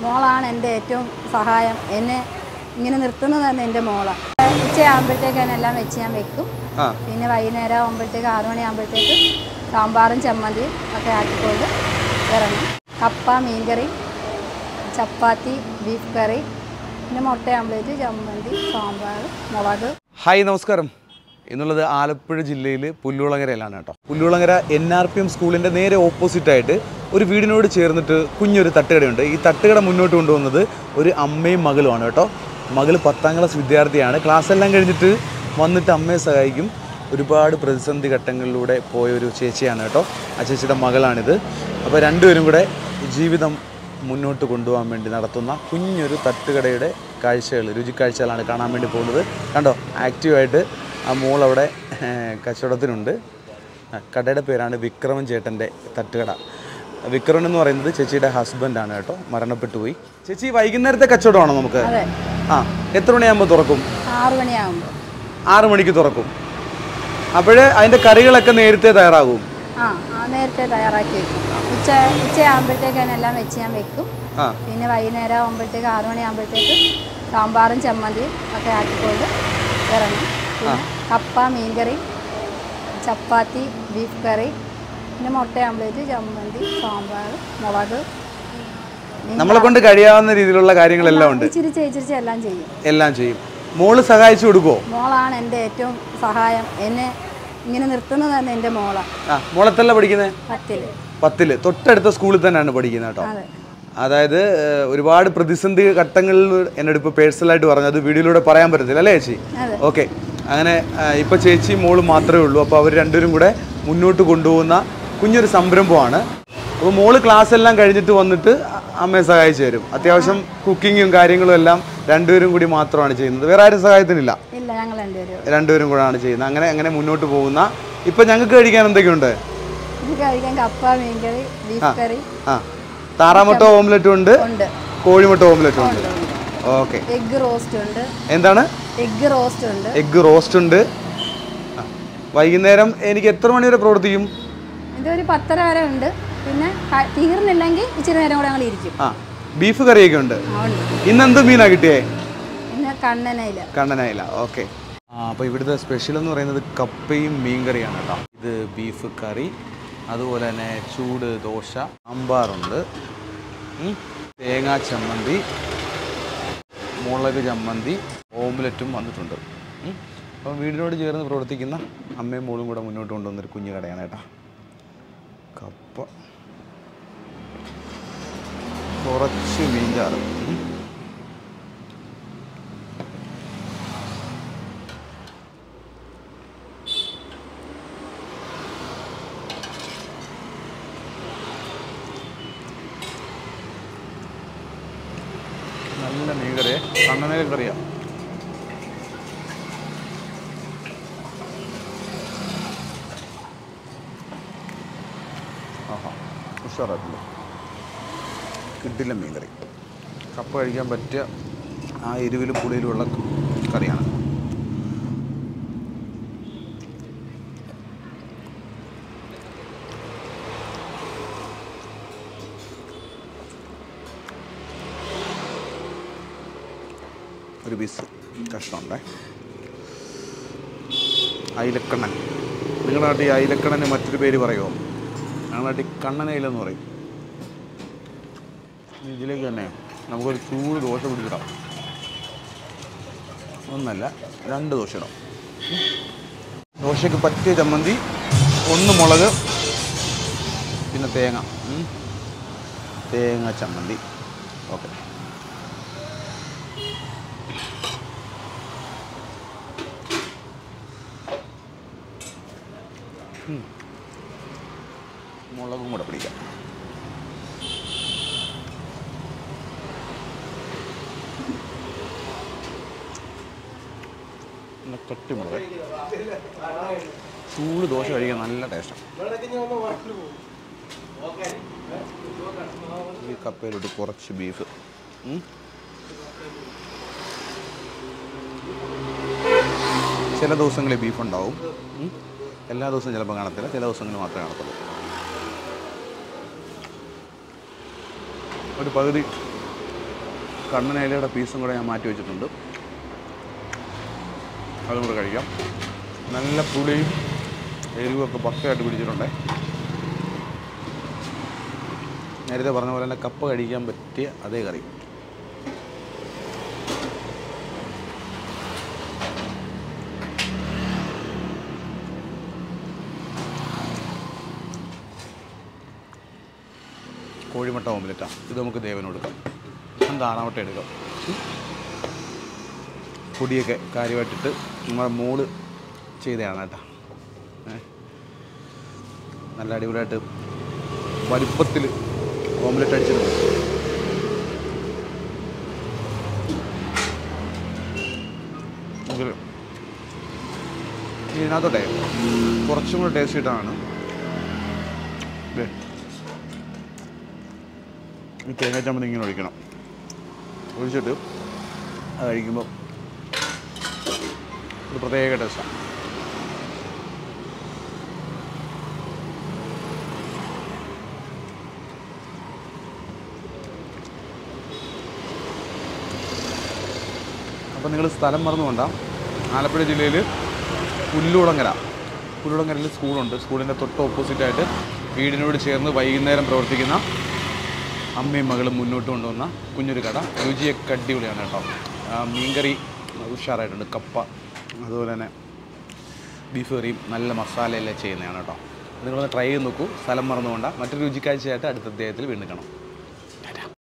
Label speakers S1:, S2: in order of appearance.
S1: മോളാണ് എൻ്റെ ഏറ്റവും സഹായം എന്നെ ഇങ്ങനെ നിർത്തുന്നത് തന്നെ എൻ്റെ മോളാണ് ഉച്ചയാകുമ്പോഴത്തേക്ക് എല്ലാം വെച്ച് ഞാൻ വെക്കും
S2: ആ
S1: പിന്നെ വൈകുന്നേരം ആകുമ്പോഴത്തേക്ക് ആറു മണിയാകുമ്പോഴത്തേക്ക് സാമ്പാറും ചമ്മന്തിയും ഒക്കെ ആക്കിക്കൊണ്ട് ഇറങ്ങും കപ്പ മീൻകറി ചപ്പാത്തി ബീഫ് കറി പിന്നെ മുട്ട ആംപ്ലേറ്റ് ചമ്മന്തി സാമ്പാർ മുളക്
S2: ഹായ് നമസ്കാരം എന്നുള്ളത് ആലപ്പുഴ ജില്ലയിൽ പുല്ലുളങ്ങരയിലാണ് കേട്ടോ Pullulangara N R P M സ്കൂളിൻ്റെ നേരെ ഓപ്പോസിറ്റ് ആയിട്ട് ഒരു വീടിനോട് ചേർന്നിട്ട് കുഞ്ഞൊരു തട്ടുകടയുണ്ട് ഈ തട്ടുകട മുന്നോട്ട് കൊണ്ടുവന്നത് ഒരു അമ്മയും മകളുമാണ് കേട്ടോ മകൾ പത്താം ക്ലാസ് വിദ്യാർത്ഥിയാണ് ക്ലാസ് എല്ലാം കഴിഞ്ഞിട്ട് വന്നിട്ട് അമ്മയെ സഹായിക്കും ഒരുപാട് പ്രതിസന്ധി ഘട്ടങ്ങളിലൂടെ പോയ ഒരു ചേച്ചിയാണ് കേട്ടോ ആ ചേച്ചിയുടെ മകളാണിത് അപ്പോൾ രണ്ടുപേരും കൂടെ ജീവിതം മുന്നോട്ട് കൊണ്ടുപോകാൻ വേണ്ടി നടത്തുന്ന കുഞ്ഞൊരു തട്ടുകടയുടെ കാഴ്ചകൾ രുചിക്കാഴ്ചകളാണ് കാണാൻ വേണ്ടി പോകുന്നത് കണ്ടോ ആക്റ്റീവായിട്ട് ആ മോൾ അവിടെ ഏഹ്, കച്ചവടത്തിനുണ്ട് ആ, കടയുടെ പേരാണ് വിക്രമൻ ചേട്ടൻ്റെ തട്ടുകട വിക്രമൻ എന്ന് പറയുന്നത് ചേച്ചിയുടെ ഹസ്ബൻഡാണ് കേട്ടോ മരണപ്പെട്ടു പോയി ചേച്ചി വൈകുന്നേരത്തെ കച്ചവടമാണോ നമുക്ക്
S1: അതെ
S2: ആ എത്ര മണിയാകുമ്പോൾ തുറക്കും
S1: ആറു മണിയാകുമ്പോൾ
S2: ആറ് മണിക്ക് തുറക്കും അപ്പോഴേ അതിൻ്റെ കറികളൊക്കെ നേരത്തെ തയ്യാറാകും
S1: ആ ആ നേരത്തെ തയ്യാറാക്കി വെക്കും ഉച്ച ഉച്ചയാകുമ്പോഴത്തേക്ക് എല്ലാം വെച്ച് ഞാൻ വെക്കും
S2: ആ
S1: പിന്നെ വൈകുന്നേരം ആകുമ്പോഴത്തേക്ക് ആറു മണിയാകുമ്പോഴത്തേക്ക് സാമ്പാറും ചമ്മന്തിയും ഒക്കെ ആക്കിക്കൊണ്ട് ഇറങ്ങും പിന്നെ കപ്പ മീൻകറി ചപ്പാത്തി ബീഫ് കറി പിന്നെ മുട്ട ആംപ്ലേറ്റ് ചമ്മന്തി സാമ്പാർ മുളക്
S2: നമ്മളെ കൊണ്ട് കഴിയാവുന്ന രീതിയിലുള്ള കാര്യങ്ങളെല്ലാം ഉണ്ട്
S1: ഇച്ചിരിച്ച് ഇച്ചിരിച്ച് എല്ലാം ചെയ്യും
S2: എല്ലാം ചെയ്യും മോള് സഹായിച്ചു കൊടുക്കുമോ
S1: മോളാണ് എൻ്റെ ഏറ്റവും സഹായം എന്നെ ഇങ്ങനെ നിർത്തുന്നത് തന്നെ എൻ്റെ മോളാണ്
S2: ആ മോളെത്തല്ല പഠിക്കുന്നത്
S1: പത്തില്
S2: പത്തില് തൊട്ടടുത്ത സ്കൂളിൽ തന്നെയാണ് പഠിക്കുന്നത് കേട്ടോ
S1: അതെ
S2: അതായത് ഏഹ്, ഒരുപാട് പ്രതിസന്ധി ഘട്ടങ്ങളിൽ എന്നോട് ഇപ്പോൾ പേഴ്സണലായിട്ട് പറഞ്ഞു അത് വീഡിയോയിലൂടെ പറയാൻ പറ്റത്തില്ല അല്ലേ ചേച്ചി
S1: അതെ
S2: ഓക്കെ അങ്ങനെ ആ, ഇപ്പൊ ചേച്ചി മോളും മാത്രമേ ഉള്ളൂ അപ്പോൾ അവർ രണ്ടുപേരും കൂടെ മുന്നോട്ട് കൊണ്ടുപോകുന്ന കുഞ്ഞൊരു സംരംഭമാണ് അപ്പോൾ മോള് ക്ലാസ് എല്ലാം കഴിഞ്ഞിട്ട് വന്നിട്ട് അ- അമ്മയെ സഹായിച്ചു തരും അത്യാവശ്യം കുക്കിങ്ങും കാര്യങ്ങളും എല്ലാം രണ്ടുപേരും കൂടി മാത്രമാണ് ചെയ്യുന്നത് വേറെ ആരും സഹായത്തിനില്ല
S1: ഇല്ല ഞങ്ങൾ രണ്ടുപേരും
S2: രണ്ടുപേരും കൂടെയാണ് ചെയ്യുന്നത് അങ്ങനെ അങ്ങനെ മുന്നോട്ട് പോകുന്ന ഇപ്പൊ ഞങ്ങൾക്ക് കഴിക്കാൻ എന്തൊക്കെയുണ്ട്
S1: ഇത് കഴിക്കാൻ കപ്പ മീൻകറി ബീഫ് കറി
S2: ആ താറാമുട്ട ഓംലെറ്റും ഉണ്ട്
S1: ഉണ്ട്
S2: കോഴിമുട്ട ഓംലെറ്റും ഉണ്ട് ഓക്കെ
S1: എഗ്ഗ് റോസ്റ്റ് ഉണ്ട്
S2: എന്താണ്
S1: എഗ്ഗ് റോസ്റ്റ് ഉണ്ട്
S2: എഗ്ഗ് റോസ്റ്റ് ഉണ്ട് ആ. വൈകുന്നേരം എനിക്ക് എത്ര മണി വരെ പ്രവർത്തിക്കും
S1: ഇതൊരു പത്തര വരെ ഉണ്ട് പിന്നെ ക- തീർന്നില്ലെങ്കിൽ ഇച്ചിരി നേരം കൂടെ ഞങ്ങൾ ഇരിക്കും
S2: ആ ബീഫ് കറിയൊക്കെ ഉണ്ട്
S1: ആ, ഉണ്ട്
S2: ഇന്ന് എന്ത് മീനാ കിട്ടിയേ
S1: പിന്നെ കണ്ണനയില
S2: കണ്ണനായില്ല ഓക്കെ ആ അപ്പോൾ ഇവിടുത്തെ സ്പെഷ്യൽ എന്ന് പറയുന്നത് കപ്പയും മീൻ കറിയാണ് കേട്ടോ ഇത് ബീഫ് കറി അതുപോലെ തന്നെ ചൂട് ദോശ സാമ്പാറുണ്ട് ഉം. തേങ്ങാ ചമ്മന്തി മുളക് ചമ്മന്തി ഓംലറ്റും വന്നിട്ടുണ്ട് ഉം. അപ്പം വീടിനോട് ചേർന്ന് പ്രവർത്തിക്കുന്ന അമ്മയും മോളും കൂടെ മുന്നോട്ട് കൊണ്ടുവന്നൊരു കുഞ്ഞു കടയാണ് കേട്ടോ കപ്പ കുറച്ച് മീൻചാറ് ഉം. നല്ല മീൻകറിയെ കണ്ണനക കറിയാ ആഹാ ഉഷാറായിട്ടുണ്ട് കിട്ടില്ല മീൻകറി കപ്പ കഴിക്കാൻ പറ്റിയ ആ എരിവിലും പുളിയിലുമുള്ള കറിയാണ് ഒരു പീസ് കഷ്ണമുണ്ടേ അയിലക്കണ്ണൻ നിങ്ങളുടെ നാട്ടിൽ അയിലക്കണ്ണന് മറ്റൊരു പേര് പറയുമോ ഞങ്ങളുടെ നാട്ടിൽ കണ്ണനയിലെന്ന് പറയും ഇനി ഇതിലേക്ക് തന്നെ നമുക്കൊരു ചൂട് ദോശ പിടിച്ചിടാം ഒന്നല്ല രണ്ട് ദോശ ഇടാം ഉം. ദോശയ്ക്ക് പറ്റിയ ചമ്മന്തി ഒന്ന് മുളക് പിന്നെ തേങ്ങ ഉം. തേങ്ങ ചമ്മന്തി ഓക്കെ മുളകും കൂടെ പിടിക്കാം നല്ല കട്ടിമുളക് ചൂട് ദോശ കഴിക്കാൻ നല്ല ടേസ്റ്റാണ് ഈ കപ്പയിലോട്ട് കുറച്ച് ബീഫ് ഉം. ചില ദിവസങ്ങളിൽ ബീഫ് ഉണ്ടാവും ഉം. എല്ലാ ദിവസവും ചിലപ്പോൾ കാണത്തില്ല ചില ദിവസങ്ങളിൽ മാത്രമേ കാണത്തുള്ളൂ ഒരു പകുതി കണ്ണനയിലയുടെ പീസും കൂടെ ഞാൻ മാറ്റി വെച്ചിട്ടുണ്ട് അതും കൂടെ കഴിക്കാം നല്ല പുളിയും എരിവുമൊക്കെ പക്കയായിട്ട് പിടിച്ചിട്ടുണ്ട് നേരത്തെ പറഞ്ഞ പോലെ തന്നെ കപ്പ കഴിക്കാൻ പറ്റിയ അതേ കറി കോഴിമുട്ട ഓംലെറ്റാണ് ഇത് നമുക്ക് ദേവന് കൊടുക്കാം ഞാൻ താറാമുട്ട എടുക്കാം ഉം. പൊടിയൊക്കെ കാര്യമായിട്ടിട്ട് നമ്മുടെ മോള് ചെയ്തതാണ് കേട്ടോ ഏ. നല്ല അടിപൊളിയായിട്ട് വലുപ്പത്തിൽ ഓംലെറ്റ് അടിച്ചിട്ടുണ്ട് നമുക്ക് ഇതിനകത്തോട്ടെ കുറച്ചും കൂടെ ടേസ്റ്റ് ഇട്ടാണ് ഈ തേങ്ങ ചമ്മന്തി ഇങ്ങനെ ഒഴിക്കണം ഒഴിച്ചിട്ട് അത് കഴിക്കുമ്പോൾ ഒരു പ്രത്യേക ടേസ്റ്റാണ് അപ്പോൾ നിങ്ങൾ സ്ഥലം മറന്നുകൊണ്ട ആലപ്പുഴ ജില്ലയിൽ പുല്ലുളങ്ങര പുല്ലുളങ്ങരയിൽ സ്കൂളുണ്ട് സ്കൂളിൻ്റെ തൊട്ട് ഓപ്പോസിറ്റായിട്ട് വീടിനോട് ചേർന്ന് വൈകുന്നേരം പ്രവർത്തിക്കുന്ന അമ്മയും മകളും മുന്നോട്ട് കൊണ്ടുവന്ന കുഞ്ഞൊരു കട രുചിയൊക്കെ അടിപൊളിയാണ് കേട്ടോ ആ, മീൻകറി ഉഷാറായിട്ടുണ്ട് കപ്പ അതുപോലെ തന്നെ ബീഫ് കറിയും നല്ല മസാലയെല്ലാം ചെയ്യുന്നതാണ് കേട്ടോ നിങ്ങളൊന്ന് ട്രൈ ചെയ്ത് നോക്കൂ സ്ഥലം മറന്നുകൊണ്ട മറ്റൊരു രുചിക്കാഴ്ചയായിട്ട് അടുത്ത അധ്യായത്തിൽ വീണ്ടും കാണാം